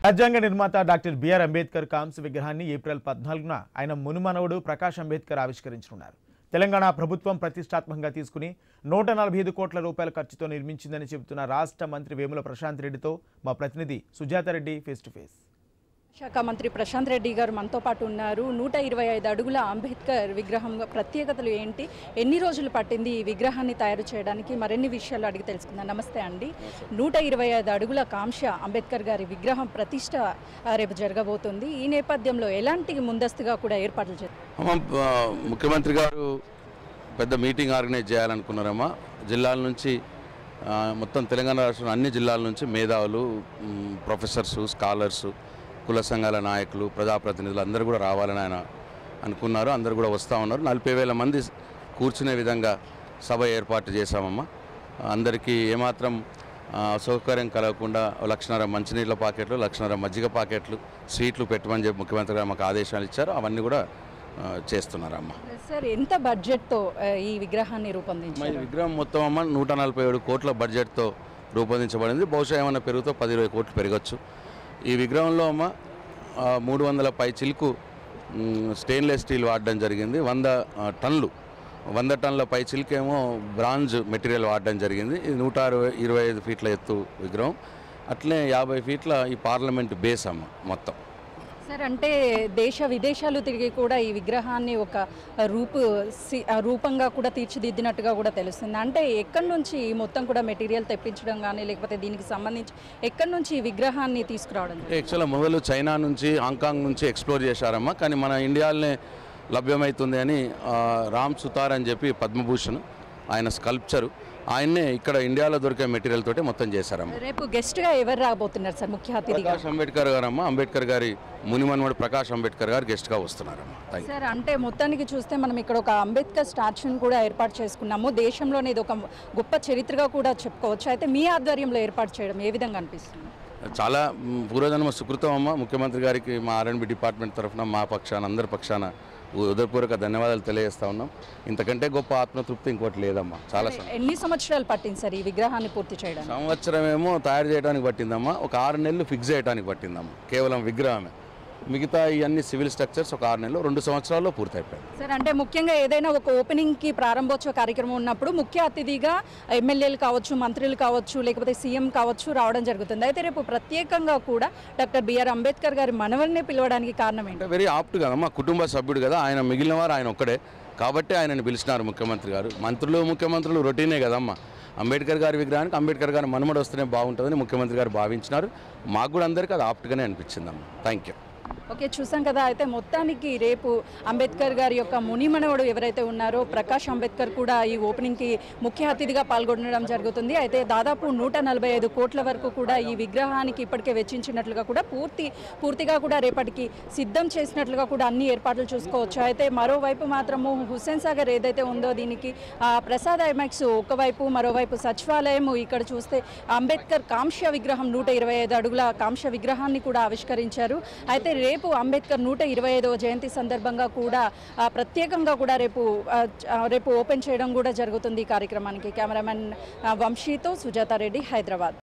రాజ్యాంగ నిర్మాత doctor BR Ambedkar కాంస్య విగ్రహాన్ని ఏప్రిల్ పద్నాలుగున ఆయన మునుమనవుడు ప్రకాష్ అంబేద్కర్ ఆవిష్కరించనున్నారు తెలంగాణ ప్రభుత్వం ప్రతిష్టాత్మకంగా తీసుకుని నూట నలభై ఐదు కోట్ల రూపాయల ఖర్చుతో నిర్మించిందని చెబుతున్న రాష్ట్ర మంత్రి వేముల ప్రశాంత్ రెడ్డితో మా ప్రతినిధి సుజాతారెడ్డి ఫేస్ టు ఫేస్ శాఖ మంత్రి ప్రశాంత్ రెడ్డి గారు మనతో పాటు ఉన్నారు నూట ఇరవై ఐదు అడుగుల అంబేద్కర్ విగ్రహం ప్రత్యేకతలు ఏంటి ఎన్ని రోజులు పట్టింది ఈ విగ్రహాన్ని తయారు చేయడానికి మరిన్ని విషయాలు అడిగి తెలుసుకుందాం నమస్తే అండి నూట ఇరవై ఐదు అడుగుల కాంక్ష అంబేద్కర్ గారి విగ్రహం ప్రతిష్ట ఆ, రేపు జరగబోతుంది ఈ నేపథ్యంలో ఎలాంటి ముందస్తుగా కూడా ఏర్పాట్లు చేస్తారు అమ్మ ఆ, ముఖ్యమంత్రి గారు పెద్ద మీటింగ్ ఆర్గనైజ్ చేయాలనుకున్నారమ్మా జిల్లాల నుంచి ఆ, మొత్తం తెలంగాణ రాష్ట్రంలో అన్ని జిల్లాల నుంచి మేధావులు మ్, ప్రొఫెసర్సు స్కాలర్సు కుల సంఘాల నాయకులు ప్రజాప్రతినిధులు అందరూ కూడా రావాలని ఆయన అనుకున్నారు అందరూ కూడా వస్తూ ఉన్నారు నలభై వేల మంది కూర్చునే విధంగా సభ ఏర్పాటు చేశామమ్మా అందరికీ ఏమాత్రం ఆ, అసౌకర్యం కలగకుండా లక్షణర మంచినీళ్ళ పాకెట్లు లక్షణర మజ్జిగ పాకెట్లు స్వీట్లు పెట్టమని చెప్పి ముఖ్యమంత్రి గారు మాకు ఆదేశాలు ఇచ్చారు అవన్నీ కూడా ఆ, చేస్తున్నారమ్మా సార్ ఎంత బడ్జెట్తో ఆ, ఈ విగ్రహాన్ని అమ్మా, ఈ రూపొందించారు విగ్రహం మొత్తం అమ్మ నూట నలభై ఏడు కోట్ల బడ్జెట్తో రూపొందించబడింది బహుశా ఏమైనా పెరుగుతో పది ఇరవై కోట్లు పెరగచ్చు ఈ విగ్రహంలో అమ్మ ఆ, మూడు వందల పై చిలుకు మ్, స్టెయిన్లెస్ స్టీల్ వాడడం జరిగింది వంద ఆ, టన్నులు వంద టన్నుల పై చిలుకేమో బ్రాంజ్ మెటీరియల్ వాడడం జరిగింది ఇది నూట అరవై ఇరవై ఐదు ఫీట్ల ఎత్తు విగ్రహం అట్లే యాభై ఫీట్ల ఈ పార్లమెంట్ బేస్ అమ్మ మొత్తం సార్ అంటే దేశ విదేశాలు తిరిగి కూడా ఈ విగ్రహాన్ని ఒక రూపు సి- ఆ రూపంగా కూడా తీర్చిదిద్దినట్టుగా కూడా తెలుస్తుంది అంటే ఎక్కడి నుంచి ఈ మొత్తం కూడా మెటీరియల్ తెప్పించడం కానీ లేకపోతే దీనికి సంబంధించి ఎక్కడి నుంచి ఈ విగ్రహాన్ని తీసుకురావడం జరిగింది? యాక్చువల్గా మొదలు చైనా నుంచి హాంకాంగ్ నుంచి ఎక్స్ప్లోర్ చేశారమ్మా కానీ మన ఇండియాలోనే లభ్యమవుతుంది అని ఆ, రామ్ సుతార్ అని చెప్పి పద్మభూషణ్ ఆయన స్కల్ప్చరు ఆయన్నే ఇక్కడ ఇండియాలో దొరికే మెటీరియల్ తోటి మొత్తం చేశారమ్మ రేపు గెస్ట్గా ఎవరు రాబోతున్నారు సార్ ముఖ్య అతిథిగా ప్రకాష్ అంబేద్కర్ గారు అమ్మ అంబేద్కర్ గారి మునిమన్మడు ప్రకాష్ అంబేద్కర్ గారు గెస్ట్గా వస్తున్నారమ్మా థ్యాంక్ సార్ అంటే మొత్తానికి చూస్తే మనం ఇక్కడ ఒక అంబేద్కర్ స్టాచ్యూని కూడా ఏర్పాటు చేసుకున్నాము దేశంలోనే ఇది ఒక గొప్ప చరిత్రగా కూడా చెప్పుకోవచ్చు అయితే మీ ఆధ్వర్యంలో ఏర్పాటు చేయడం ఏ విధంగా అనిపిస్తుంది చాలా మ్, పూర్వజన్మ సుకృతం అమ్మ ముఖ్యమంత్రి గారికి మా ఆర్ఎండ్బి డిపార్ట్మెంట్ తరఫున మా పక్షాన అందరి పక్షాన ఉదయపూర్వక ధన్యవాదాలు తెలియజేస్తా ఉన్నాం ఇంతకంటే గొప్ప ఆత్మతృప్తి ఇంకోటి లేదమ్మా చాలా సం- ఎన్ని సంవత్సరాలు పట్టింది సార్ ఈ విగ్రహాన్ని పూర్తి చేయడానికి సంవత్సరం ఏమో తయారు చేయడానికి పట్టిందమ్మా ఒక ఆరు నెలలు ఫిక్స్ చేయడానికి పట్టిందమ్మా కేవలం విగ్రహమే మిగతా ఇవన్నీ సివిల్ స్ట్రక్చర్స్ ఒక ఆరు నెలలు రెండు సంవత్సరాల్లో పూర్తయిపోయాయి సార్ అంటే ముఖ్యంగా ఏదైనా ఒక ఓపెనింగ్ కి ప్రారంభోత్సవ కార్యక్రమం ఉన్నప్పుడు ముఖ్య అతిథిగా ఎమ్మెల్యేలు కావచ్చు మంత్రులు కావచ్చు లేకపోతే సీఎం కావచ్చు రావడం జరుగుతుంది అయితే రేపు ప్రత్యేకంగా కూడా డాక్టర్ బిఆర్ అంబేద్కర్ గారి మనవల్ని పిలవడానికి కారణం ఏంటి అంటే వెరీ ఆప్ట్ కదమ్మా కుటుంబ సభ్యుడు కదా ఆయన మిగిలిన వారు ఆయన ఒక్కడే కాబట్టి ఆయనను పిలిచినారు ముఖ్యమంత్రి గారు మంత్రులు ముఖ్యమంత్రులు రొటీనే కదమ్మా అంబేద్కర్ గారి విగ్రహానికి అంబేద్కర్ గారి మనుమడు వస్తేనే బాగుంటుందని ముఖ్యమంత్రి గారు భావించినారు మాకు కూడా అందరికీ అది ఆప్ట్గానే అనిపించిందమ్మా థ్యాంక్ యూ ఓకే చూసాం కదా అయితే మొత్తానికి రేపు అంబేద్కర్ గారి యొక్క మునిమనవడు ఎవరైతే ఉన్నారో ప్రకాష్ అంబేద్కర్ కూడా ఈ ఓపెనింగ్కి ముఖ్య అతిథిగా పాల్గొనడం జరుగుతుంది అయితే దాదాపు నూట నలభై ఐదు కోట్ల వరకు కూడా ఈ విగ్రహానికి ఇప్పటికే వెచ్చించినట్లుగా కూడా పూర్తి పూర్తిగా కూడా రేపటికి సిద్ధం చేసినట్లుగా కూడా అన్ని ఏర్పాట్లు చూసుకోవచ్చు అయితే మరోవైపు మాత్రము హుస్సేన్ సాగర్ ఏదైతే ఉందో దీనికి ఆ, ప్రసాద్ ఐమాక్స్ ఒకవైపు మరోవైపు సచివాలయం ఇక్కడ చూస్తే అంబేద్కర్ కాంస్య విగ్రహం నూట ఇరవై ఐదు అడుగుల కాంస్య విగ్రహాన్ని కూడా ఆవిష్కరించారు అయితే రేపు అంబేద్కర్ నూట ఇరవై ఐదవ జయంతి సందర్భంగా కూడా ఆ, ప్రత్యేకంగా కూడా రేపు ఆ, చ- ఆ, రేపు ఓపెన్ చేయడం కూడా జరుగుతుంది ఈ కార్యక్రమానికి కెమెరామెన్ ఆ, వంశీతో సుజాతారెడ్డి హైదరాబాద్